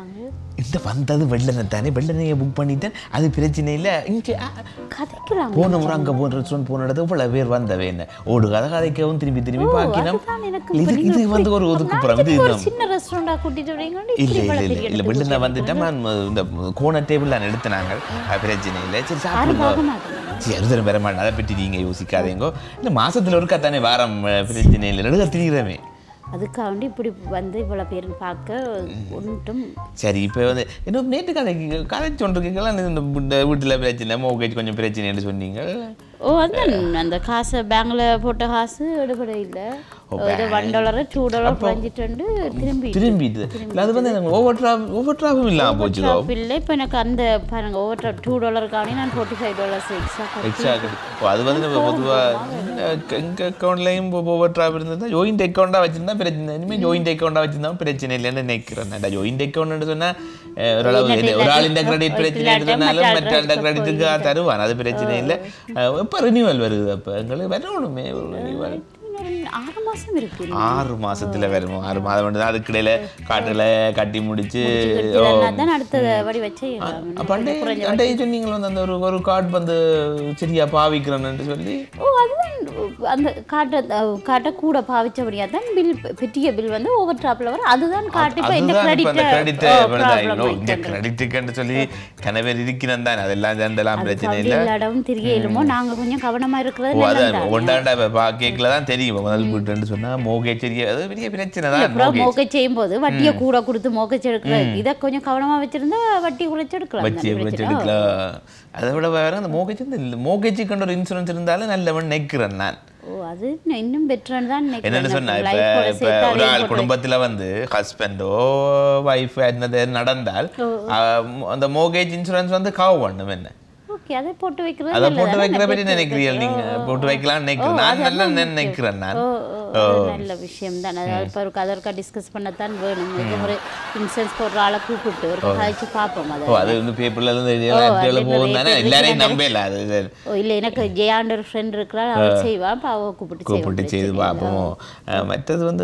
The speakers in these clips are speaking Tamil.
கதைக்கிறாங்க இந்த வந்தது வெள்ளனை தானே வெள்ளனையை புக் பண்ணிட்டேன் அது பிரச்சனை இல்லை இங்கே கதைக்கிறாங்க போன முறை அங்கே போன ரெஸ்டாரண்ட் போன இடத்துக்கு பல பேர் வந்தவே என்ன ஓடு கதை கதைக்கவும் திரும்பி திரும்பி பார்க்கணும் அதுதான் எனக்கு இது புரியல. இது வந்து ஒரு ஒதுக்குப்புறம் இது ஒரு இதுதான். சின்ன ரெஸ்டாரண்டா கூட்டிட்டு வரீங்கன்னு இல்ல இப்படி இல்ல பல இல்ல பெரிய இல்ல இடத்துக்கு வெள்ளனை வந்துட்டேன் நான் இந்த கோண டேபிள் நான் எடுத்தினாங்க அது பிரச்சனை இல்லை சரி யாரும் பார்க்க சாப்பிடுங்க மாட்டாங்க சரி அறுதரம் பெற மாட்டேன் அதை பற்றி நீங்கள் யோசிக்காதீங்கோ இல்லை மாசத்துல ஒருக்கா தானே வாரம் அஹ், பிரச்சனை இல்லை நடுக திரிகிறமே அதுக்காக வேண்டி இப்படி வந்து இவ்வளவு பேர் பார்க்க ஒன்றும் சரி இப்போ வந்து இன்னும் நேற்று கதைக்கு கதை சொல்றீங்களா இந்த இந்த வீட்டுல பிரச்சனை மோகேஜ் கொஞ்சம் பிரச்சனைன்னு சொன்னீங்க ஓ அதான் அந்த காசை பேங்க்ல போட்ட காசு எடுபட இல்லை ஒரு ஒன் டாலர் டூ டாலர் குறைஞ்சிட்டு திரும்பி திரும்பிட்டு இல்லை அது வந்து எனக்கு ஓவர் ட்ராப் ஓவர் ட்ராப்பும் இல்லாமல் போச்சுதோ இல்லை இப்போ எனக்கு அந்த பாருங்க ஓவர் டூ டாலருக்கானே நான் forty five dollars extra extra ஓ அது வந்து நம்ம பொதுவாக எங்கள் அக்கௌண்ட்லேயும் ஓவர் ட்ராப் இருந்தது ஜாயிண்ட் அக்கௌண்ட்டாக வச்சிருந்தா பிரச்சனை இனிமேல் ஜாயிண்ட் அக்கௌண்ட்டாக வச்சிருந்தா பிரச்சனை இல்லைன்னு நினைக்கிறேன் நான் ஜாயிண்ட் அக்கௌண்ட்னு சொன்னால் ஓரளவு இது- ஒரு ஆளின் கிரெடிட் பிரச்சனை சொன்னாலும் மற்ற ஆளுடைய கிரெடிட்டுக்கு தருவான் அது பிரச்சனை இல்லை எப்போ ரினியூவல் வருது அப்போ எங்களுக்கு வரணுமே ஒரு ரினியூவல் இன்னொரு ஆறு மாசம் இருக்கு ஆறு மாசத்துல வருமோ ஆறு மாதம் மட்டும் தான் அதுக்கிடையில காட்டுல கட்டி முடிச்சு ஓ தான் அடுத்த வடி வச்சு பண்டே அண்டே சொன்னீங்களா வந்து அந்த ஒரு ஒரு கார்டு வந்து சரியா பாவிக்கிறேன்னு சொல்லி ஓ அதுதான் அந்த காட்டை காட்டை கூட பாவிச்சபடியா தான் பில் பெரிய பில் வந்து ஓவர் ட்ராப்ல வரும் அதுதான் காட்டு இப்போ இந்த அதுதான் இப்ப அந்த கிரெடிட் கிரெடிட் இந்த கிரெடிட்டுக்குன்னு சொல்லி கன பேர் இருக்கிறேன் தான் அதெல்லாம் ஜெண்டெல்லாம் பிரச்சனை இல்லை எல்லா இடமும் தெரியலுமோ நாங்க கொஞ்சம் கவனமா இருக்கிறது ஓ நல்லது அதான் ஒன்றாண்டா இப்போ கேக்கில் தான் தெரியும் முதல் வீட்டுன்னு சொன்னா மோகேஜ் சரி அது பெரிய பிரச்சனை தான் அப்புறம் மோக்கை செய்யும் போது வட்டியை கூட கொடுத்து மோக்கச்சு எடுக்கிறது இதை கொஞ்சம் கவனமா வச்சிருந்தா வட்டி குறைச்சு எடுக்கலாம் வச்சு தானே வச்சு பிரச்சனை. எடுக்கலாம் அதை விட வேற அந்த மோகேஜ் இந்த மோகேஜுக்கு ஒரு இன்சூரன்ஸ் இருந்தாலும் நல்லவன் நிற்கிறேன் நான் ஓ அது இன்னும் பெட்டர்னு தான் என்னன்னு சொன்னா இப்ப லைஃபோட இப்ப சேர்த்து ஒரு அதையும் ஆள் போட்டு குடும்பத்துல வந்து ஹஸ்பண்டோ ஒய்ஃப் என்னது நடந்தால் அஹ், அந்த மோகேஜ் இன்சூரன்ஸ் வந்து கவ் பண்ணும் என்ன ஓகே அதை போட்டு வைக்கிறது அதை நல்லது. போட்டு வைக்கிற பற்றி பெட்டர் நினைக்கிறீர்கள் நீங்க போட்டு வைக்கலாம்னு நினைக்கிறேன் நான் நல்லா நினைக்கிறேன் நான் ஓ ஓ, அது நல்ல விஷயம் தான் அதாவது இப்போ ஒரு அதற்காக டிஸ்கஸ் பண்ணத்தான் வேணும் இது ஒரு இன்சூரன்ஸ் போடுற ஆளை கூப்பிட்டு ஒரு கழிச்சு பார்ப்போம் அதை ஓ அது வந்து பேப்பர்ல இருந்து எழுதி போகும் தானே எல்லாரையும் நம்பல அது இது ஓ இல்லை எனக்கு ஜெயாண்ட ஒரு ஃப்ரெண்ட் இருக்கிறாள் அவள் செய்வா அப்போ அவள் கூப்பிட்டு செய்வா கூப்பிட்டு செய்து பார்ப்போம் அஹ், மற்றது வந்து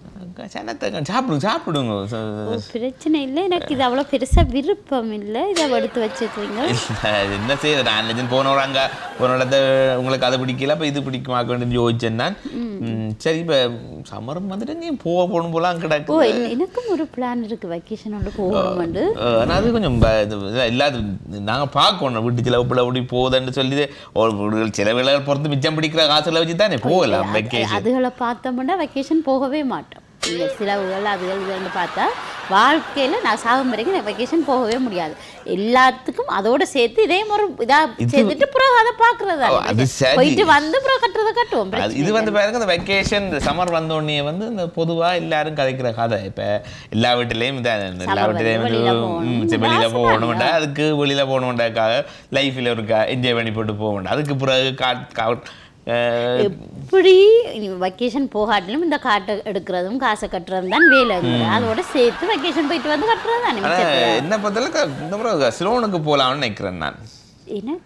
சனத்தை சாப்பிடுங்க சாப்பிடுங்க ச- ஓ, பிரச்சனை இல்லை எனக்கு இது அவ்வளோ பெருசா விருப்பம் இல்லை இதை எடுத்து வச்சுக்கிறீங்க இல்ல, இது என்ன செய்யுது நான் லெஜன் போனவங்க அங்கே போன இடத்த உங்களுக்கு அது பிடிக்கல அப்போ இது பிடிக்குமாக்க வேண்டிய யோசிச்சேன் நான் ம், சரி இப்போ சம்மரம் வந்துட்டு நீ போக போகணும் போலாம் ஓ கிடக்கு என்- எனக்கும் ஒரு பிளான் இருக்கு வெக்கேஷன் ஒன்று போகணும்னு ஆனால் அது கொஞ்சம் ப- இது இது இல்லாத நாங்கள் பார்க்கணும் வீட்டு செலவு பிள்ளை அப்படி போகுதுன்னு சொல்லி ஒரு ஒரு செலவுகளை பொறுத்து மிச்சம் பிடிக்கிற காசுல வச்சு தானே போகலாம் வெக்கேஷன் அதுகளை பார்த்தோம்னா வெக்கேஷன் போகவே மாட்டோம் இந்த சிலவுகள் அதுகள் இதுன்னு பார்த்தா வாழ்க்கையில நான் சாகும் வரைக்கும் நான் வெக்கேஷன் போகவே முடியாது எல்லாத்துக்கும் அதோட சேர்த்து இதே ஒரு இதா சேர்த்துட்டு பிறகு அதை பார்க்கறது ஓ, அது சரி. போயிட்டு வந்து பிறகு கட்டுறதை கட்டுவோம் அது இது வந்து பாருங்க இந்த வெக்கேஷன் சம்மர் வந்த உடனே வந்து இந்த பொதுவா எல்லாரும் கதைக்கிற கதை இப்ப எல்லா வீட்டிலையும் இதான் எல்லா Summer வீட்டிலையும் வந்து வெளியில போகணும். ம், சரி, வெளியில போகணும்டா அதுக்கு வெளியில போகணும்டாக்காக லைஃப்ல ஒரு என்ஜாய் பண்ணி போட்டு போக வேண்டாம் அதுக்கு பிறகு காட் காட் அஹ், எப்படி வெக்கேஷன் போகாட்டிலும் இந்த காட்டை எடுக்கிறதும் காசை கட்டுறதும் தான் வேலை அதோட சேர்த்து வெக்கேஷன் போயிட்டு வந்து கட்டுறது தானே ஆனா மிச்சத்தை. என்ன பொறுத்தளவுக்கு இந்த முறை சிலோனுக்கு போகலாம்னு நினைக்கிறேன் நான் எனக்கு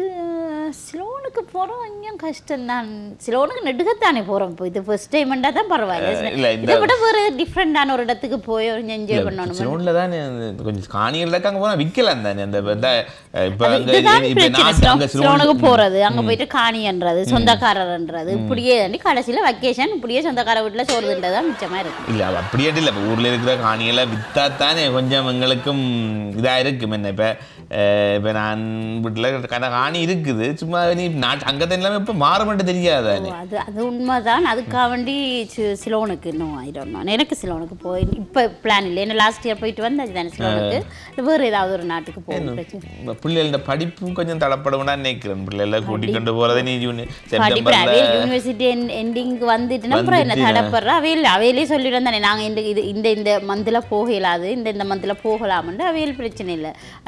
சிலோனுக்கு போகிறோம் கொஞ்சம் கஷ்டம் தான் சிலோனுக்கு நெடுகத்தானே போகிறோம் இப்போ இது ஃபர்ஸ்ட் டைமெண்டாக தான் அஹ், இல்ல, பரவாயில்ல இந்த- இதை விட ஒரு டிஃப்ரெண்டான ஒரு இடத்துக்கு போய் ஒரு என்ஜாய் பண்ணணும் சிலோன்ல தானே அந்த கொஞ்சம் காணிகள் அங்க போனா விற்கலாம் தானே அந்த இந்த, அஹ், இப்ப அது அங்க இதுதான் இப்ப பிரச்சனை நாட்டு அங்க சிலோன் சிலோனுக்கு சிலோன் போறது அங்க போயிட்டு காணின்றது சொந்தக்காரர்ன்றது இப்படியே தாண்டி கடைசியில வெக்கேஷன் இப்படியே சொந்தக்கார வீட்டுல சோறுதுன்றதான் மிச்சமா இருக்கு இல்ல அது அப்படியே இல்லை இப்போ ஊர்ல இருக்கிற காணிகளை வித்தா தானே கொஞ்சம் எங்களுக்கும் இதா இருக்கும் என்ன இப்ப அஹ், இப்ப நான் வீட்டுல கன காணி இருக்குது சும்மா நீ நாட்டு அங்க எல்லாமே இப்ப மாற மட்டும் தெரியாதானே ஓ, அது அது உண்மைதான் அதுக்காக வேண்டி சி- சிலோனுக்கு இன்னும் ஆயிடும் எனக்கு சிலோனுக்கு போய் இப்போ பிளான் இல்லை ஏன்னா லாஸ்ட் இயர் போயிட்டு வந்தாச்சு தானே சிலோனுக்கு வேறு ஏதாவது ஒரு நாட்டுக்கு போகணும் பிரச்சனை இந்த பிள்ளைகளோட படிப்பும் கொஞ்சம் தடப்படும் நினைக்கிறேன் பிள்ளைகளை கூட்டிக் கொண்டு போறதை நீ ஜூன் படிப்பு செப்டம்பர்ல அவையில் யூனிவர்சிட்டி எண்டிங்க்கு வந்துட்டுனா அப்புறம் என்ன தடப்படுற அவையில் அவையிலே சொல்லிட்டு தானே நாங்கள் இந்த இது இந்த இந்த மந்தில் போக இயலாது இந்த இந்த மந்தில் போகலாம்னு அவையில் பிரச்சனை இல்லை அவைகளுக்கு இப்போ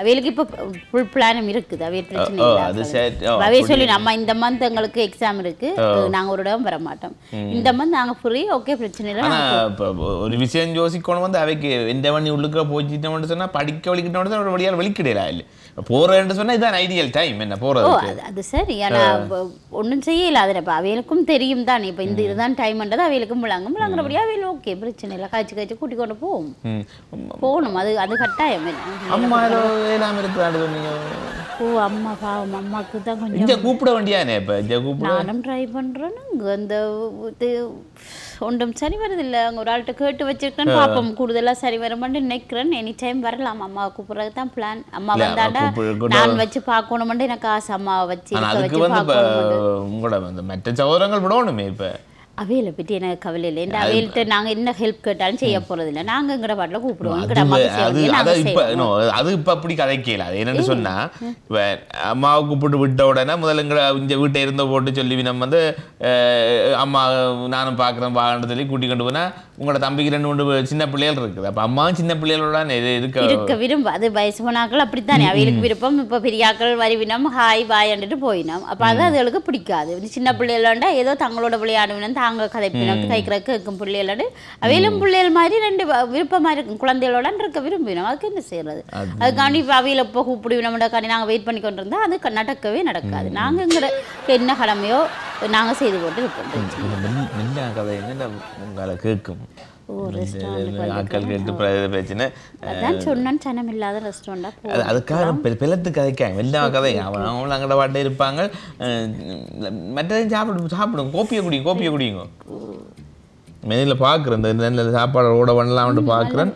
ஃபுல் பிளானும் இருக்குது அவைய பிரச்சனை ஓ, இல்லை அது சரி. ஓ, அவைய சொல்லி நம்ம இந்த மந்த் எங்களுக்கு எக்ஸாம் இருக்கு நாங்க ஒரு இடம் வர மாட்டோம் இந்த மந்த் நாங்க ஃப்ரீ ஓகே பிரச்சனை இல்லை ஆனா இப்போ ஒரு விஷயம் யோசிக்கணும் வந்து அவைக்கு எந்த வண்டி உள்ளுக்குள்ள போச்சுட்டோம்னு சொன்னா படிக்க வலிக்கிட்டோம்னு ஒரு வழியால் வலிக்கிடையில இல்லை போறேன்னு சொன்னா இதான் ஐடியல் டைம் என்ன ஓ போறது அது அது சரி ஆனா ஒன்றும் செய்யல அதில் இப்போ அவைகளுக்கும் தெரியும் தானே இப்போ இந்த இதுதான் டைம்ன்றது அவைகளுக்கும் முழங்கும் முழங்குறபடியா அவையில் ஓகே பிரச்சனை இல்லை காய்ச்சி காய்ச்சி கூட்டி கொண்டு போவோம் ம். போகணும் அது அது கட்டாயம் என்ன. அம்மா ஏதோ இல்லாம இருக்கிறாரு சொன்னீங்க ஓ அம்மா பாவம் அம்மாவுக்கு தான் கொஞ்சம் இங்க கூப்பிட வேண்டியானே இப்ப இங்க கூப்பிட நானும் ட்ரை பண்ணுறேன்னு இங்கே அந்த இது ஒன்றும் சரி வருதில்ல அங்கே ஒரு ஆள்கிட்ட கேட்டு வச்சிருக்கேன் பார்ப்போம் கூடுதலாக சரி வருமான்னு நினைக்கிறேன் எனி டைம் வரலாம் அம்மாவை கூப்பிட்றது தான் பிளான் அம்மா இல்ல, வந்தாண்டா கூப்பிடு- கூப்பிடு. நான் வச்சு பார்க்கணுமெண்டு எனக்கு ஆசை அம்மாவை வச்சு ஆனா இருக்க அதுக்கு வச்சு வந்து இப்ப பார்க்கணுமெண்டு உங்களோட அந்த மற்ற சகோதரங்கள் விடணுமே இப்ப அவையில பற்றி எனக்கு கவலை இல்லை இந்த அவையில்கிட்ட நாங்கள் என்ன ஹெல்ப் கேட்டாலும் செய்ய போறது இல்லை நாங்கள் எங்கட பாட்டில் கூப்பிடுவோம் எங்கட அது அம்மாவுக்கு செய்ய அது வேண்டியது அதை நாங்க இப்ப செய்வோம். no, அது இப்ப அப்படி கதைக்கல அது என்னன்னு சொன்னா இப்ப அம்மாவை கூப்பிட்டு விட்ட உடனே முதல்ல எங்க இங்க வீட்டை இருந்த போட்டு சொல்லி நம்ம வந்து அஹ், அம்மா நானும் பாக்குறேன் வான்னு சொல்லி கூட்டி கொண்டு போனா உங்களோட தம்பிக்கு ரெண்டு மூணு சின்ன பிள்ளைகள் இருக்குது அப்ப அம்மாவும் சின்ன பிள்ளைகளோட இது இருக்க இருக்க விரும்ப அது வயசு போனாக்கள் அப்படித்தானே அவைகளுக்கு விருப்பம் இப்போ பெரியாக்கள் வருவினம் ஹாய் பாய்ன்ட்டு போயினோம் அப்போ அது அதுகளுக்கு பிடிக்காது இது சின்ன பிள்ளைகளோண்டா ஏதோ தங்களோட விளையாடுவினம் தாங்க கதைப்பினம் கைக்கிறக்கு இருக்கும் பிள்ளைகளோடு அவையிலும் பிள்ளைகள் மாதிரி ரெண்டு வ- விருப்பமா இருக்கும் குழந்தைகளோட இருக்க விரும்பினோம் அதுக்கு என்ன செய்யறது அதுக்காண்டி இப்போ அவையில் இப்போ கூப்பிடுவினோம்டாக்காண்டி நாங்கள் வெயிட் பண்ணி கொண்டு இருந்தால் அது க- நடக்கவே நடக்காது நாங்கள் எங்கிற என்ன கடமையோ நாங்கள் செய்து போட்டு இருப்போம் மெல்ல கதை என்ன உங்களை கேட்கும் ஓ ரெஸ்டாரண்ட் ஆட்கள் கேட்டு பிர- பிரச்சனை அதான் சொன்னேன் சனம் இல்லாத ரெஸ்டாரண்டாக போ அது அதுக்காக பெ- பிளத்து கதைக்காங்க எல்லா கதை அவன் அவங்களும் அங்கட பாட்டே இருப்பாங்க அஹ் மற்றதையும் சாப்பிடு சாப்பிடுங்க கோப்பியை குடிங்க கோப்பியை குடிங்க மெனியில் பார்க்குறேன் இந்த நல்ல சாப்பாடு ஓட பண்ணலாம்னு பார்க்குறேன்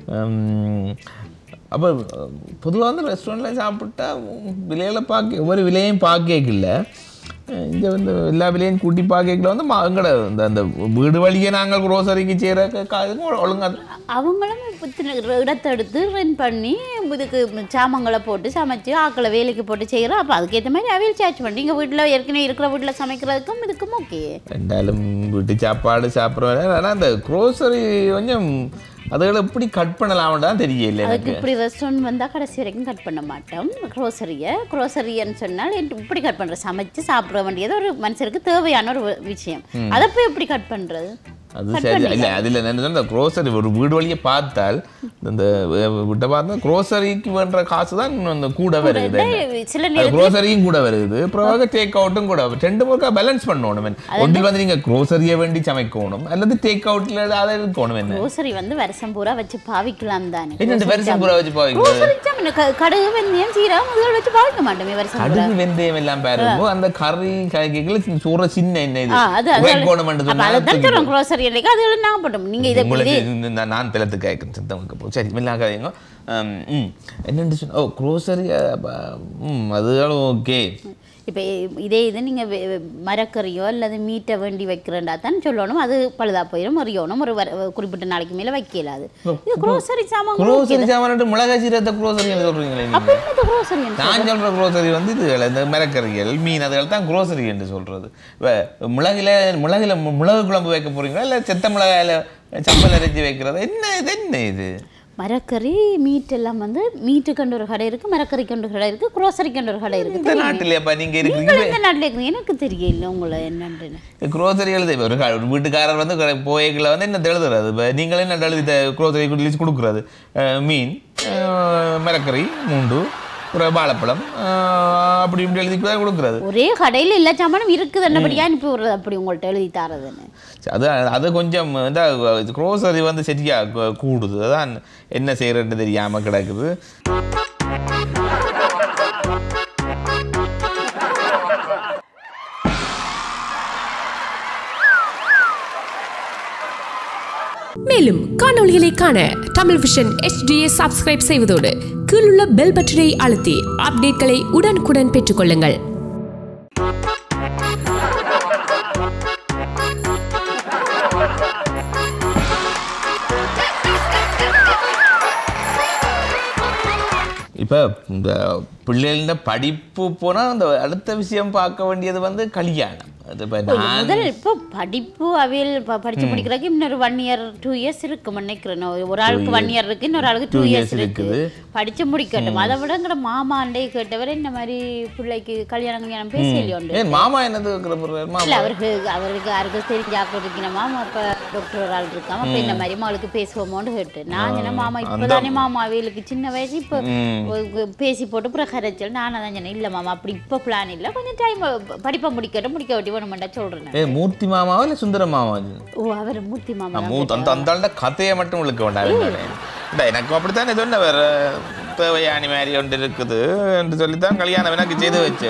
அப்போ பொதுவாக வந்து ரெஸ்டாரண்ட்டில் சாப்பிட்டா விலையில பார்க்க ஒவ்வொரு விலையும் பார்க்கல இங்கே வந்து எல்லா விலையும் கூட்டி பார்க்கல வந்து மா- எங்கட இந்த அந்த வீடு வழியே நாங்கள் க்ரோசரிக்கு செய்கிற காதுக்கு ஒழுங்காக அவங்களும் இத்தனை இடத்த எடுத்து ரெண்ட் பண்ணி இதுக்கு சாமான்களை போட்டு சமைச்சு ஆக்களை வேலைக்கு போட்டு செய்கிறோம் அப்போ அதுக்கேற்ற மாதிரி அவையில் சார்ஜ் பண்ணி இங்கே வீட்டில் ஏற்கனவே இருக்கிற வீட்டில் சமைக்கிறதுக்கும் இதுக்கும் ஓகே ரெண்டாலும் வீட்டு சாப்பாடு சாப்பிட்றோம் ஆனால் அந்த க்ரோசரி கொஞ்சம் அதுகளை எப்படி கட் பண்ணலாம்னு தான் தெரியல அதுக்கு எனக்கு இப்படி ரெஸ்டாரண்ட் வந்தால் கடைசி வரைக்கும் கட் பண்ண மாட்டோம் க்ரோசரியை க்ரோசரியன்னு சொன்னால் இது இப்படி கட் பண்ணுற சமைச்சு சாப்பிட வேண்டியது ஒரு மனுஷருக்கு தேவையான ஒரு விஷயம் அதை போய் எப்படி கட் பண்ணுறது அது சரி இல்லை அதில் என்ன இந்த க்ரோசரி ஒரு வீடு வழியை பார்த்தால் இந்த விட்ட பார்த்தா க்ரோசரிக்கு வேண்ட காசு தான் இன்னும் இந்த கூட வருது சில அது நேரம் க்ரோசரியும் கூட வருது அப்புறம் டேக் அவுட்டும் கூட வருது. ரெண்டு முக்கா பேலன்ஸ் பண்ணணும் ஒன்றில் வந்து நீங்கள் க்ரோசரியை வேண்டி சமைக்கணும் அல்லது டேக் அவுட்ல அதை இருக்கணும் என்ன க்ரோசரி வந்து வருஷம் பூரா வச்சு பாவிக்கலாம் தானே என்ன இந்த வருஷம் பூரா வச்சு பாருங்க க்ரோசரி ஜாமான் க- கடுகு வெந்தயம் சீரகம் முதல் வச்சு பாவிக்க மாட்டோமே வருஷம் பூரா கடுகு வெந்தயம் எல்லாம் பாருங்க அந்த கறி காய்கறிகள் சூற சின்ன என்ன இது ஆ, அது அது உரைக்கோணம் என்று அப்ப சொன்னா அதைத்தான் சொல்றோம் க்ரோசரி இல்லைக்கு அது நாங்க போட்டோம் நீங்க இதை உங்களுக்கு இந்த- இந்த நான் பிளத்து கேட்குறேன் சித்தமுக்கு போ சரி இல்லாக்காதீங்க ம் என்னென்னு சொன்ன ஓ க்ரோசரி ம் அதுகளும் ஓகே இப்போ இதே இது நீங்க வெ- வெ- மரக்கறியோ அல்லது மீட்டை வேண்டி வைக்கிறேன்டா தான் சொல்லணும் அது பழுதா போயிடும் எறியணும் ஒரு வர- குறிப்பிட்ட நாளைக்கு மேல வைக்கல அது இது க்ரோசரி சாமான் க்ரோசரி சாமான் மிளகாய் சீரகத்தை க்ரோசரி சொல்றீங்களே அப்ப நீங்க என்னது க்ரோசரி நான் சொல்ற க்ரோசரி வந்து இதுகள் இந்த மிளகறிகள் மீன் அதுகள் தான் க்ரோசரி என்று சொல்றது வே- மிளகுல மிளகுல மு- மிளகு குழம்பு வைக்க போறீங்களா இல்லை செத்த மிளகாயில சம்பல் அரைச்சி வைக்கிறது என்ன இது என்ன இது மரக்கறி மீட் எல்லாம் வந்து மீட்டு கண்டு ஒரு கடை இருக்கு மரக்கறி கண்டு ஒரு கடை இருக்கு க்ரோசரி கண்டு ஒரு கடை இருக்கு இந்த நாட்டிலேப்பா நீங்க இருக்கீங்க நீங்கள் எந்த நாட்டில் இருக்கீங்க எனக்கு தெரியல உங்களை என்னன்னு க்ரோசரி எழுதி ஒரு க- ஒரு வீட்டுக்காரர் வந்து போய்களை வந்து என்ன எழுதுறது இப்போ நீங்களே என்ன எழுதி க்ரோசரி லிஸ்ட் கொடுக்குறது அஹ் மீன் அஹ் மிளகறி மூண்டு அப்புறம் வாழைப்பழம் அஹ் அப்படி இப்படி எழுதி தான் கொடுக்குறது ஒரே கடையில் எல்லா சாமானும் இருக்குது என்னபடியா அனுப்பி விடுறது அப்படி உங்கள்ட்ட எழுதி தரதுன்னு அது அது கொஞ்சம் இந்த க்ரோசரி வந்து சரியா கு- கூடுது அதான் என்ன செய்யறதுன்னு தெரியாம கிடக்குது மேலும் காணொளிகளை காண தமிழ் விஷன் HDயை சப்ஸ்கிரைப் செய்வதோடு கீழுள்ள பெல் பட்டனை அழுத்தி அப்டேட்களை உடனுக்குடன் பெற்றுக்கொள்ளுங்கள் இப்போ இந்த பிள்ளைகள படிப்பு போனால் அந்த அடுத்த விஷயம் பார்க்க வேண்டியது வந்து கல்யாணம் அது இப்போ நான் முதல் இப்போ படிப்பு அவியல் ப- படிச்சு முடிக்கிறதுக்கு இன்னொரு ஒன் இயர் டூ இயர்ஸ் இருக்கு நினைக்கிறேன் ஒரு- ஒரு ஆளுக்கு ஒன் இயர் இருக்கு இன்னொரு ஆளுக்கு டூ டூ இயர்ஸ் இயர்ஸ் இருக்குது இருக்குது படிச்சு முடிக்கட்டும் அதை விட எங்கட மாமாண்டே கேட்டவர் இந்த மாதிரி பிள்ளைக்கு கல்யாணம் கல்யாணம் பேசலையோ ஏன் மாமா என்னது இருக்கிற பொருள் மாமா இல்ல அவருக்கு அவருக்கு யாருக்கு தெரிஞ்ச ஆக்கள் இருக்கணுமா அப்ப டாக்டர் ஒரு ஆள் இருக்காம அப்ப இந்த மாதிரி அவளுக்கு பேசுவோமோன்னு கேட்டு நான் என்ன மாமா இப்பதானே மாமா அவளுக்கு சின்ன வயசு இப்ப ஒரு பேசி போட்டு அப்புறம் கரைச்சல் நான் அதான் சொன்னேன் இல்ல மாமா அப்படி இப்ப பிளான் இல்ல கொஞ்சம் டைம் படிப்பை முடிக்கட்டும் முடிக்க வெட்டி வேணுமெண்டா சொல்றேன் நான். ஏ மூர்த்தி மாமாவா இல்ல சுந்தர மாமா அது ஓ அவர் மூர்த்தி மாமா தான் மூத்த அந்த அந்த ஆளுட கதையை மட்டும் உங்களுக்கு வேண்டாம் இந்த எனக்கும் அப்படித்தானே சொன்ன வேற தேவையானி மாதிரி ஒன்று இருக்குது என்று சொல்லித்தான் கல்யாணம் எனக்கு செய்து வச்சு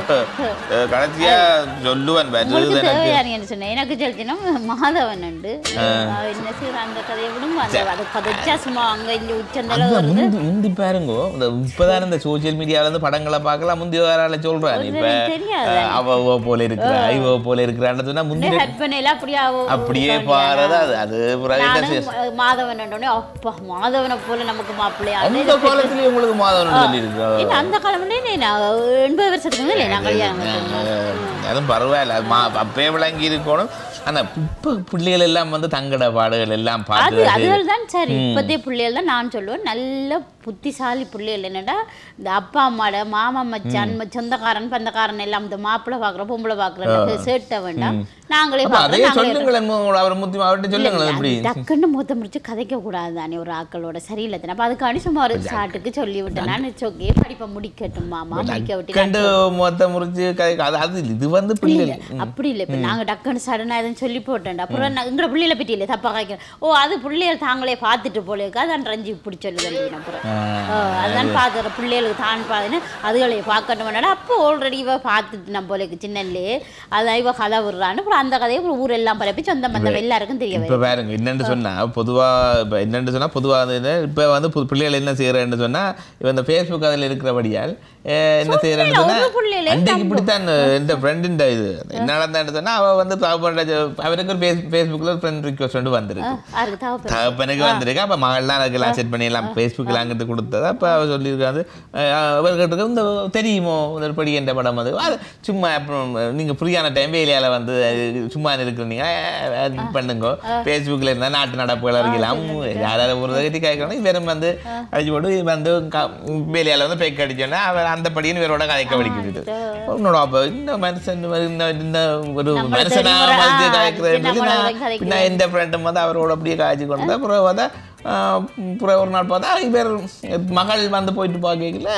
அஹ் கடைசியா சொல்லுவேன் வேறு உங்களுக்கு எனக்கு தேவையானு சொன்னேன் எனக்கு சொல்லிச்சுன்னா மாதவன் உண்டு அவ என்ன செய்யற அந்த கதையை விடும் அந்த அது கதைச்சா சும்மா அங்க இங்க உச்சந்தல அந்த முந்தி முந்தி பாருங்க இந்த இப்பதான் இந்த சோசியல் மீடியால இருந்து படங்களை பார்க்கலாம் முந்தி வேறால சொல்றாரு இப்ப எனக்கு தெரியாது அஹ், அவ அவ போல இருக்கிறா இவ போல இருக்கிறான்னு சொன்னா முந்தி ஹஸ்பண்ட் எல்லாம் அப்படியே அவ- அப்படியே பாருது அது அது பிறகு என்ன நானும் செய்ய- மா- மாதவன் உடனே அப்பா மாதவனை போல நமக்கு மாப்பிள்ளையா அந்த காலத்துலயும் உங்களுக்கு மாதவன் சொல்லி இருக்கு என்ன அந்த காலம்லே நான் எண்பது வருஷத்துக்கு முதல்ல நான் கல்யாணம் பண்ணிருந்தேன். அதுவும் பரவாயில்ல அது மா அப்பயே விளங்கி இருக்கணும் ஆனா இப்ப பிள்ளைகள் எல்லாம் வந்து தங்கட பாடுகள் எல்லாம் அது பார்த்து அதுகள் தான் சரி இப்போதே பிள்ளைகள் தான் நான் சொல்லுவேன் நல்ல புத்திசாலி பிள்ளைகள் என்னடா இந்த அப்பா அம்மாட மாமா மச்சான் ம- சொந்தக்காரன் பந்தக்காரன் எல்லாம் இந்த மாப்பிள்ளை பார்க்குறோம் பொம்பளை பார்க்குறோம் சேட்ட வேண்டாம் நாங்களே அப்ப அதையே பார்க்குறோம் நாங்களே சொல்லுங்களேன் உங்களோட அவர் முத்தி அவர்கிட்ட சொல்லுங்களேன் எப்படி டக்குன்னு மூத்த முடிச்சு கதைக்க கூடாது தானே ஒரு ஆக்களோட சரியில்லை தானே அப்போ அதுக்காண்டி சும்மா ஒரு சாட்டுக்கு சொல்லி விட்டேன் நான் ஓகே படிப்பை முடிக்கட்டும் மாமா முடிக்க விட்டு கண்டு மொத்த முறிச்சு கதை- அது அது இது வந்து பிள்ளைகள் அப்படி இல்லை இப்போ நாங்கள் டக்குன்னு சடனாக எதுவும் சொல்லி போட்டேன் அப்புறம் நான் எங்களை பிள்ளைகளை பற்றி இல்லை தப்பாக காய்க்கிறேன் ஓ அது பிள்ளைகள் தாங்களே பார்த்துட்டு போல இருக்கா அதான் ரஞ்சி இப்படி சொல்லுது அப்புறம் ஓ, அதான் பார்க்குற பிள்ளைகளுக்கு தான் பார்த்துன்னு அதுகளை பார்க்கணும் அப்போ ஆல்ரெடி இவ பார்த்துட்டு நம்ம போல இருக்கு சின்னன்லேயே அதான் இவ கதை விடுறான்னு அப்புறம் அந்த கதையை அப்புறம் ஊரெல்லாம் பரப்பி சொந்த பந்தம் எல்லாருக்கும் தெரிய இப்ப பாருங்க என்னன்னு சொன்னா பொதுவா இப்ப என்னன்னு சொன்னா பொதுவா அது என்ன, இப்ப வந்து பு- பிள்ளைகள் என்ன செய்யறேன்னு சொன்னா இவ இந்த ஃபேஸ்புக் அதில் இருக்கிறபடியால் அஹ், என்ன செய்யறேன்னு சொன்னா ஒரு பிள்ளைகளே அன்றைக்கு இப்படித்தான் எந்த ஃப்ரெண்டின் இது என்ன நடந்தான்னு சொன்னா அவ வந்து தகப்பன் அவருக்கு ஒரு ஃபேஸ் ஃபேஸ்புக்கில் ஒரு ஃப்ரெண்ட் ரிக்வஸ்ட் வந்து வந்திருக்கு யாருக்கு தகப்பன் தகப்பனுக்கு வந்திருக்கு அப்போ மகள்லாம் அதுக்கெல்லாம் செட் பண்ணி எல்லாம் ஃபேஸ்புக்கில் அங்கிட்டு கொடுத்தது அப்போ அவ சொல்லியிருக்காது அவர்கிட்ட இந்த தெரியுமோ இந்த படி என்ற படம் அது அது சும்மா அப்புறம் நீங்கள் ஃப்ரீயான டைம் வேலையால் வந்து அது சும்மா இருக்கிறீங்க அது பண்ணுங்க ஃபேஸ்புக்கில் இருந்தால் நாட்டு நடப்புகள் அறிக்கலாம் யாராவது ஒரு தகட்டி கேட்கணும் வெறும் வந்து அடிச்சு போட்டு இது வந்து வேலையால் வந்து பெக் அடிச்சோன்னா அவர் அந்த படின்னு வேறோட கதைக்க படிக்கிறது உன்னோட அப்போ இந்த மனுஷன் இந்த இந்த ஒரு நம்மள மனுஷனா தெரியும், மதிச்சு ஆ, காய்க்கிறது நம்மள நான் கதைக்கிறது. பின்ன எந்த ஃப்ரெண்டும் வந்து அவரோட அப்படியே காய்ச்சி கொண்டு வந்தா. அப்புறம் பார்த்தா ஆஹ், அப்புறம் ஒரு நாள் பார்த்தா இவர் மகள் வந்து போயிட்டு பார்க்கல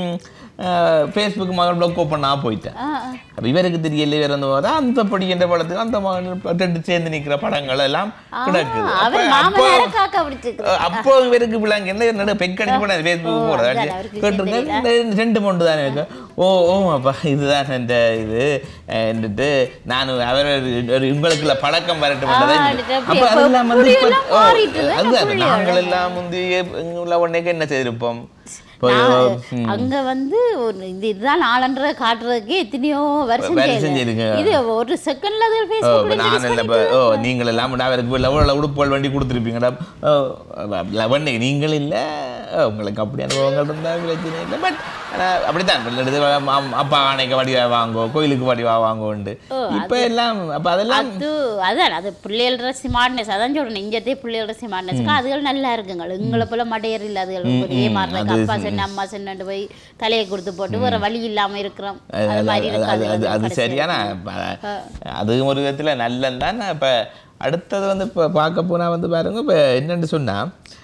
ஃபேஸ்புக் மகள் ப்ளாக் ஓப்பன் நான் போயிட்டேன் ஆ ஆ. அப்ப இவருக்கு தெரியல இவர் வந்து பார்த்தா அந்த படிக்கின்ற படத்துக்கு அந்த மகள் ரெண்டு சேர்ந்து நிக்கிற படங்கள் எல்லாம் கிடக்குது அவர் அப்ப- அப்போ மாமனார காக்கா பிடிச்சிருக்கு அஹ் அப்போ இவருக்கு பிள்ளைங்க என்ன என்னோட பெக்கடிச்சு போன ஃபேஸ்புக் போடுறது அதான் அவருக்கு கேட்டிருக்கேன் ரெண்டு- ரெண்டு மொண்டு தானே இருக்கு ஓ ஓமாப்பா இதுதான் இந்த இது என்னட்டு நான் அவர் ஒரு உங்களுக்குள்ள பழக்கம் வரட்டும் ஆ, அப்ப அடுத்து அப்படி அதெல்லாம் வந்து இப்ப- புள்ளியெல்லாம் ஓ, மாறிட்டு தானே அதுதான் புள்ளியோட. நாங்கள் எல்லாம் முந்தி உள்ள உடனேக்கு என்ன செய்திருப்போம் இப்போ, நான் ம், அங்க வந்து ஒரு இது இதுதான் நாளன்ற காட்டுறதுக்கு எத்தனையோ வருஷம் வருஷம் செய்யுது. செய்யுங்க. இது ஒரு செகண்ட்ல அது ஓ, இப்ப ஃபேஸ்புக்ல நான் இல்லை இப்போ ஓ நீங்கள் எல்லாம் அவருக்கு லெவலில் உடுப்புகள் வண்டி கொடுத்துருப்பீங்கடா ஓ லெவன் நீங்கள் இல்லை ஓ, உங்களுக்கு அப்படி அனுபவங்கள் இருந்தால் பிரச்சனை இல்லை பட் அப்படித்தான் பிள்ளை எடுத்து அம்- அப்பா ஆணைக்கு வடிவா வாங்கோ கோயிலுக்கு வடிவா வாங்கோண்டு இப்போ எல்லாம் அப்போ அதெல்லாம் அது அதான் அது பிள்ளைகளோட ஸ்மார்ட்னஸ் அதான் சொல்றேன் இங்கத்தே பிள்ளைகளோட ஸ்மார்ட்னஸ் அதுகள் நல்லா இருக்குங்க எங்களை போல மடையர் இல்ல அதுகள் ஒரே மாதிரி இருக்கு அப்பா சொன்ன அம்மா சொன்னு போய் தலையை கொடுத்து போட்டு வேற வழி இல்லாம இருக்கிறோம் அது- அது மாதிரி அது- அது- அது- அது இருக்காது சரியான இப்ப அது ஒரு விதத்தில் நல்லது தான் இப்போ அடுத்தது வந்து இப்போ பார்க்க போனா வந்து பாருங்க இப்போ என்னன்னு சொன்னா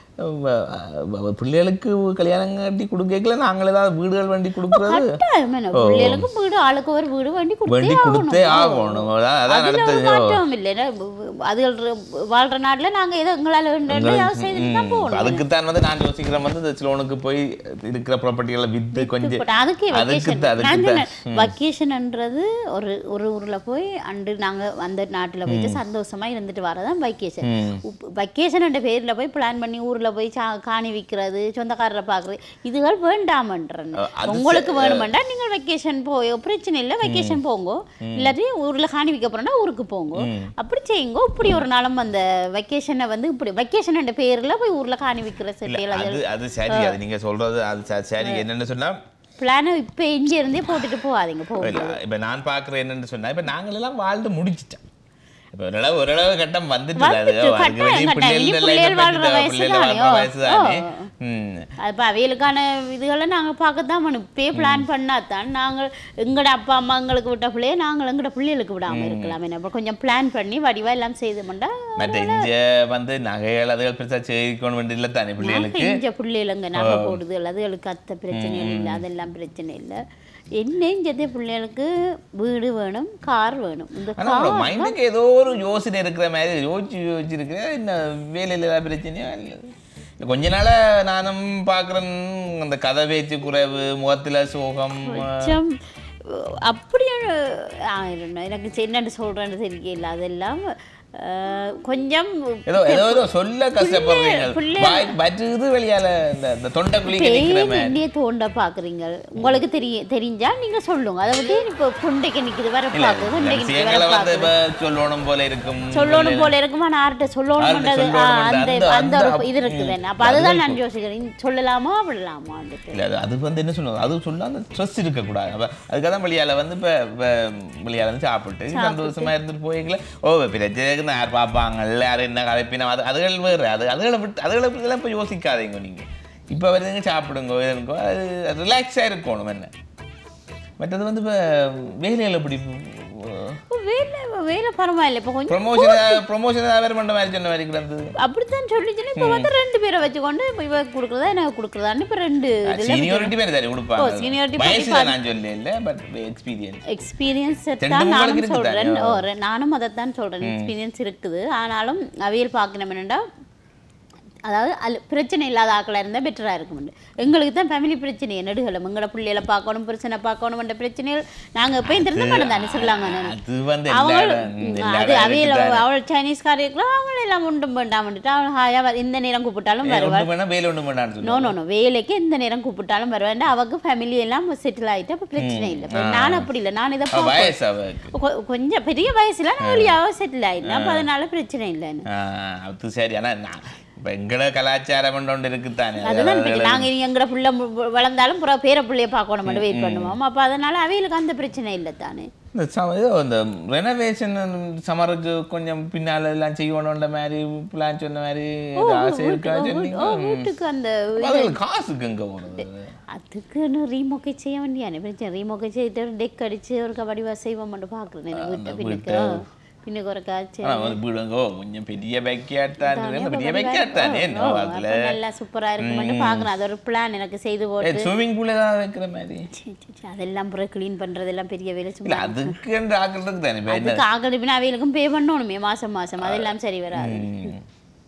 அஹ் பிள்ளைகளுக்கு கல்யாணம் கட்டி கொடுக்கல நாங்கள் ஏதாவது வீடுகள் வண்டி கொடுக்குறது கட்டாயம் என்ன, பிள்ளைகளுக்கு வீடு ஆளுக்கு ஒரு வீடு வண்டி வண்டி கொடுத்தே கொடுத்தே ஆகணும் ஆகணும் அதான் அதான் அதுல ஒரு அடுத்தது மாற்றம் இல்லை என்ன, அதுகள் ரு- வாழ்ற நாட்டுல நாங்க ஏதோ எங்களால வேண்டிய செய்துட்டு தான் போகணும் அதுக்குத்தான் வந்து நான் யோசிக்கிறேன் வந்து இந்த சிலோனுக்கு போய் இருக்கிற ப்ராப்பர்ட்டிகளை வித்து கொஞ்சம் பட் அதுக்கே அதுக்கு வெக்கேஷன் தான், அதுக்கு தான். வக்கேஷன்ன்றது ஒரு ஒரு ஊர்ல போய் அண்டு நாங்க அந்த நாட்டுல போயிட்டு சந்தோஷமா இருந்துட்டு வரதான் வக்கேஷன் வக்கேஷன் பேர்ல போய் பிளான் பண்ணி ஊர்ல போய் சா- காணி விக்கிறது சொந்தக்காரரை பாக்குறது இதுகள் வேண்டாமன்றேன் அஹ் அது உங்களுக்கு வேணுமெண்டா நீங்கள் வெக்கேஷன் போய் பிரச்சனை இல்லை வெக்கேஷன் போங்க இல்லாட்டி ஊர்ல காணி விற்க போறோம்னா ஊருக்கு போங்க அப்படி செய்யுங்க இப்படி ஒரு நாளும் அந்த வெக்கேஷனை வந்து இப்படி வெக்கேஷன் என்ற பேர்ல போய் ஊர்ல காணி விற்கிற இல்ல, செட்டியில் அது அது சரி அது நீங்க சொல்றது அது ச- சரி என்னன்னு சொன்னா பிளானை இப்போ இங்க இருந்தே போட்டுட்டு போகாதீங்க போ இல்ல, இப்ப நான் பாக்குறேன் என்னன்னு சொன்னா இப்ப நாங்கள் எல்லாம் வாழ்ந்து முடிச்சிட்டோம் இப்ப ஓரளவு ஓரளவு கட்டம் வந்துட்டு அது. வந்துட்டு, ஓ, அதுக்கு கட்டாயம், வெளிய கட்டாயம். பிள்ளைகள் இனி எல்லாம் பிள்ளைகள் இப்ப வாழ்ற பத்திட்டா, வயசு பிள்ளைகள் தானே, வாழ்ற ஓ, வயசு தானே. ஓ. ம் அப்போ அவைகளுக்கான இதுகளை நாங்கள் பார்க்க தான் வேணும் இப்பயே பிளான் பண்ணாதான் நாங்கள் எங்களோட அப்பா அம்மா எங்களுக்கு விட்ட பிள்ளைய நாங்கள் எங்களோட பிள்ளைகளுக்கு விடாமல் இருக்கலாம் என்ன அப்ப கொஞ்சம் பிளான் பண்ணி வடிவா எல்லாம் செய்தோம்டா மற்ற இங்க வந்து நகைகள் அதுகள் பெருசா சேரிக்கணும் வேண்டிய இல்லை தானே பிள்ளைகளுக்கு இஞ்ச பிள்ளைகளுங்க நகை போடுது அதுகளுக்கு அத்தை பிரச்சனை இல்லை அதெல்லாம் பிரச்சனை இல்லை என்ன இஞ்சதே பிள்ளைகளுக்கு வீடு வேணும் கார் வேணும் இந்த ஆனா கார் உங்களோட மைண்டுக்கு ஏதோ ஒரு யோசனை இருக்கிற மாதிரி யோசிச்சு யோசிச்சிருக்கிற என்ன வேலையில் ஏதாவது பிரச்சனையா இல்லை இல்ல, கொஞ்ச நாளா நானும் பார்க்குறேன் அந்த கதை பேச்சு குறைவு முகத்துல சோகம் கொஞ்சம் அப்படியே ஆயிரம் எனக்கு சரி என்னன்னு சொல்கிறேன்னு தெரியல அதெல்லாம் அஹ், கொஞ்சம் ஏதோ ஏதோ ஏதோ சொல்ல கஷ்டப்படுறீங்க பிள்ளை- வாய் வற்றுது வெளியால இந்த இந்த தொண்டைக்குழிக்கு நிற்கிற பேய் மாதிரி வேண்டிய தோண்ட பாக்குறீங்க உங்களுக்கு தெரிய தெரிஞ்சா நீங்க சொல்லுங்க அதை விட்டு இப்போ குண்டைக்கு நிக்குது வர இல்ல பாக்குது குண்டைக்கு நிக்குது விஷயங்களை வர வந்து பாக்குது இப்ப சொல்லணும் போல இருக்கும் சொல்லணும் போல இருக்குமா நான் யார்கிட்ட சொல்லணும்ன்றது யார்கிட்ட ஆ, சொல்லணும்ன்றது அந்த அந்த- அந்த ஒரு அந்த- இது இருக்குது என்ன அப்ப ம். அதுதான் நான் யோசிக்கிறேன் சொல்லலாமா விடலாமான்ட்டு இல்ல அது அது வந்து என்ன சொல்லுவாங்க அது சொல்ல அந்த ஸ்ட்ரெஸ் இருக்கக்கூடாது அப்ப அதுக்காக தான் வெளியால வந்து இப்போ வெளியால வந்து சாப்பிட்டு சந்தோஷமா இருந்துட்டு போய்க்கல ஓ பிரச்சனைக்கு யார் பார்ப்பாங்கல்ல யார் என்ன கலைப்பினா அது அதுகள் வேறு அது அதுகளை விட்டு அதுகளை பற்றிலாம் இப்போ யோசிக்காதீங்க நீங்க இப்போ வருதுங்க சாப்பிடுங்க இதுங்கோ அது ரிலாக்ஸாக இருக்கணும் என்ன மற்றது வந்து இப்போ வேலையில் எப்படி வேலை வேலை பரவாயில்ல இப்போ கொஞ்சம் ப்ரொமோஷன் ப்ரொமோஷன் வேறு பண்ணுற மாதிரி சொன்ன மாதிரி கிடந்தது அப்படித்தான் சொல்லிச்சுன்னு இப்போ வந்து ரெண்டு பேரை வச்சுக்கொண்டு இப்போ இவ கொடுக்குறதா எனக்கு கொடுக்குறதான்னு இப்போ ரெண்டு இதில் சீனியாரிட்டி பேர் தானே ஓ, கொடுப்பாங்க seniority வயசுல பத்தி நான் சொல்ல இல்லை பட் எக்ஸ்பீரியன்ஸ் எக்ஸ்பீரியன்ஸ் ரெண்டு தான் உங்களுக்கு நானும் இருக்குது சொல்றேன் தானே? ஓ ரெ- நானும் அதைத்தான் சொல்றேன் எக்ஸ்பீரியன்ஸ் இருக்குது ஆனாலும் அவியல் பார்க்கணும் என்னடா அதாவது அது பிரச்சனை இல்லாத ஆக்களாக இருந்தால் பெட்டராக இருக்கும் எங்களுக்கு தான் ஃபேமிலி பிரச்சனை நெடுகளும் எங்களோட பிள்ளைகளை பார்க்கணும் பிரச்சனை பார்க்கணும்ன்ற பிரச்சனைகள் நாங்கள் எப்பயும் திருந்த மாட்டோம் தானே சொல்லாங்க அது வந்து எல்லா அவள் இடம், ம், எல்லா அது இடம் அவையில் இருக்குதானே. அவள் சைனீஸ் காரியங்களும் அவள் எல்லாம் உண்டும் வேண்டாம்ட்டு அவள் ஹாயாக இந்த நேரம் கூப்பிட்டாலும் ஏ, வருவாள் ஒண்ணு வேணா வேலை ஒண்ணு வேணான்னு சொல்லு நோ நோ நோ வேலைக்கு எந்த நேரம் கூப்பிட்டாலும் வருவேன் அவக்கு ஃபேமிலி எல்லாம் செட்டில் ஆயிட்டு அப்போ பிரச்சனை இல்லை இப்ப நான் அப்படி இல்லை நான் இதை அவ பார்ப்பேன். வயசு அவருக்கு கொ- கொஞ்சம் பெரிய வயசுல நான் வெளியாக செட்டில் ஆயிட்டேன் அப்போ அதனால பிரச்சனை இல்லைன்னு ஆ, அது சரி ஆனா நான் இப்ப எங்கட கலாச்சாரம் ஒன்று இருக்குத்தானே அதுதான் அதாவது இருக்கு. நாங்க இனி எங்கட புள்ள மு- வளர்ந்தாலும் புற பேர பிள்ளைய பார்க்கணும் மட்டும் வெயிட் பண்ணுவோம் அப்ப அதனால அவைகளுக்கு அந்த பிரச்சனை இல்லை தானே இந்த சம- ஏதோ இந்த ரெனோவேஷன் சமருக்கு கொஞ்சம் பின்னால எல்லாம் செய்யணுன்ற மாதிரி பிளான் சொன்ன மாதிரி ஏதோ ஆசை இருக்கா சொன்னீங்க ஓ வீட்டுக்கு அந்த அதுக்கு காசுக்கு எங்க போறது அதுக்குன்னு ரீமோக்கை செய்ய வேண்டியானே பிரச்சனை ரீமோக்கை செய்துட்டு ஒரு டெக் அடிச்சு ஒரு கபடி செய்வோம் மட்டும் பார்க்குறேன் எனக்கு வீட்டை பின்னுக்கு பின்னுக்கு ஒரு காய்ச்சி ஆனா வந்து வீடுங்கோ கொஞ்சம் பெரிய பேக்கியாட்டான் பெரிய பேக்கியாட்டானே என்ன அதுல நல்லா சூப்பரா இருக்குமென்னு பார்க்குறேன் அது ஒரு பிளான் எனக்கு செய்து போட்டு ஸ்விம்மிங் பூல் ஏதாவது வைக்கிற மாதிரி சீ, சீ, சீ, அதெல்லாம் புற க்ளீன் பண்றதெல்லாம் பெரிய வேலை இல்ல சும்மா அதுக்கு என்று ஆக்கிறதுக்கு தானே இப்ப என்ன அதுக்கு ஆகலிப்பினா அவைகளுக்கும் பே பண்ணணுமே மாசம் மாசம் அதெல்லாம் சரி வராது ம்.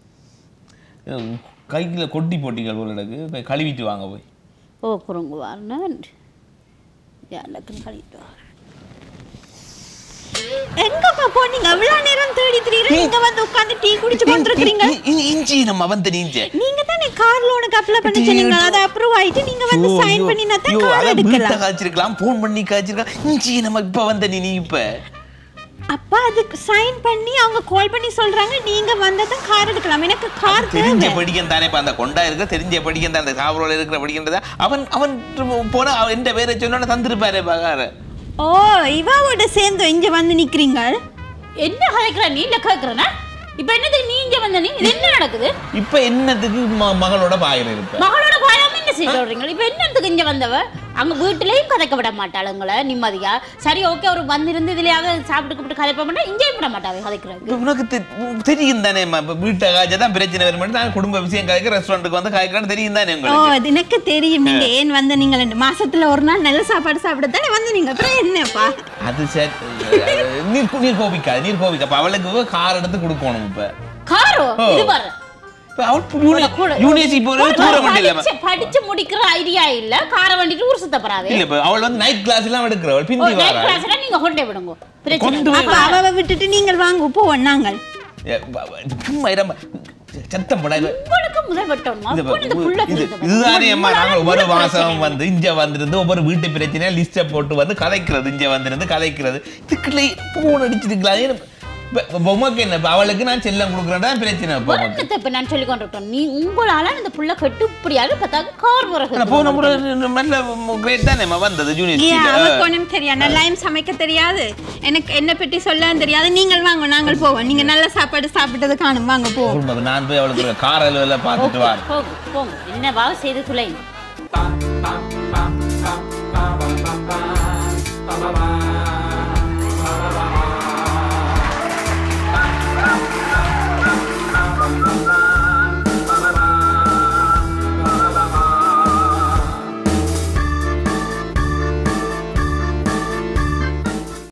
இது கைக்குள்ள கொட்டி போட்டிகள் ஒரு இடக்கு போய் கழுவிட்டு வாங்க போய் ஓ குறுங்குவார்னு யாருக்குன்னு கழிட்டு வா எங்கப்பா போனீங்க அவ்வளவு நேரம் தேடி திரியறீங்க இங்க வந்து உட்கார்ந்து டீ குடிச்சு கொண்டிருக்கீங்க இஞ்சி நம்ம வந்து நீஞ்ச நீங்க தானே கார் லோனுக்கு அப்ளை பண்ண சொன்னீங்க அது அப்ரூவ் ஆயிட்டு நீங்க வந்து சைன் பண்ணினா தான் கார் எடுக்கலாம் காய்ச்சிருக்கலாம் போன் பண்ணி காய்ச்சிருக்கலாம் இஞ்சி நம்ம இப்ப வந்த நீ நீ இப்ப அப்பா அதுக்கு சைன் பண்ணி அவங்க கால் பண்ணி சொல்றாங்க நீங்க வந்ததான் கார் எடுக்கலாம் எனக்கு கார் தெரிஞ்ச தேவை படிக்கன் தானே இப்ப அந்த கொண்டா இருக்க தெரிஞ்ச படிக்கன் தான் அந்த காவலோட இருக்கிற படிக்கின்றத அவன் அவன் போன அவன் எந்த பேரை சொன்னோன்னு தந்திருப்பாரு பகார ஓ இவாவோட சேர்ந்து இங்க வந்து நிக்கிறீங்க என்ன கதைக்கிற நீ இல்லை கேட்குறனா இப்போ என்னதுக்கு நீ இங்க வந்த நீ இது என்ன நடக்குது இப்ப என்னத்துக்கு ம- மகளோட பாயிரம் இருப்ப மகளோட பாயாம என்ன செய்ய சொல்றீங்க இப்போ என்னத்துக்கு இங்க வந்தவ அங்க வீட்டுலயும் கதைக்க விட மாட்டாளுங்கள நிம்மதியா சரி ஓகே ஒரு வந்திருந்து இதுலயாவது சாப்பிட்டு கூப்பிட்டு கதைப்ப மாட்டா இங்கேயும் விட மாட்டாவே கதைக்கிறாங்க இப்ப உனக்கு தெ- உனக்கு தெரியும் தானே இப்ப வீட்டை காய்ச்சா தான் பிரச்சனை வரும் நான் குடும்ப விஷயம் காய்க்க ரெஸ்டாரண்ட்டுக்கு வந்து காய்க்கிறான்னு தெரியும் தானே ஓ உங்களுக்கு அது எனக்கு தெரியும் நீங்க ஏன் வந்த நீங்க ரெண்டு மாசத்துல ஒரு நாள் நல்ல சாப்பாடு சாப்பிட தானே வந்து நீங்க அப்புறம் என்னப்பா அது சரி அது நீர் கு- நீர் கோபிக்காது நீர் கோபிக்க அப்ப அவளுக்கு கார் எடுத்து கொடுக்கணும் இப்ப காரோ ஓ. இது பாரு இப்ப அவள் யூனி- யூனிவர்சிட்டி போறது தூரம் வண்டி இல்ல படிச்சு படிச்சு முடிக்கிற ஐடியா இல்ல காரை வண்டிட்டு ஊர் சுத்த போறாவே இல்ல இப்ப அவள் வந்து நைட் கிளாஸ் எல்லாம் எடுக்கிறவள் ஓ, பிந்தி night வாரா class ல நீங்க கொண்டே விடுங்க பிரச்சனை கொண்டு இல்ல. அப்ப அவ விட்டுட்டு நீங்கள் வாங்க போவோம் நாங்கள் ஏ, ப- ப- சும்மா இடம் சத்தம் போடா இவ- உங்களுக்கு முதல் வெட்டணுமா இது அப்போ இந்த புள்ள இது- தெரியுது. இதுதானே அம்மா உங்களால நாங்கள் ஒவ்வொரு இவ்வளவு மாசம் பிரச்சனை. வந்து இங்க வந்திருந்து ஒவ்வொரு வீட்டு பிரச்சனையா லிஸ்ட்டை போட்டு வந்து கதைக்கிறது இங்க வந்திருந்து கதைக்கிறது இதுக்குள்ள போன் அடிச்சிருக்கலாம் இப்ப உமக்கு என்ன இப்ப அவளுக்கு நான் செல்லம் கொடுக்குறேன்டா பிரச்சனை இப்ப உமக்கு என்னத்தை இப்ப நான் சொல்லி கொண்டிருக்கோம் நீ உங்களால இந்த புள்ள கட்டு இப்படியாவது பார்த்தாக்க கார் ஆனா வரகு போன முறை நல்ல கிரேட் தானே வந்தது ஏன் ஜூனியர் அவருக்கு ஒன்றும் தெரியாது நல்லாயும் சமைக்க தெரியாது எனக்கு என்ன பற்றி சொல்ல தெரியாது நீங்கள் வாங்க நாங்கள் போவோம் நீங்க நல்ல சாப்பாடு சாப்பிட்டது காணும் வாங்க போவோம் நான் போய் அவளுக்கு கார் அலுவல பார்த்துட்டு வரேன் போங்க போங்க என்னவாவது செய்து துளைங்க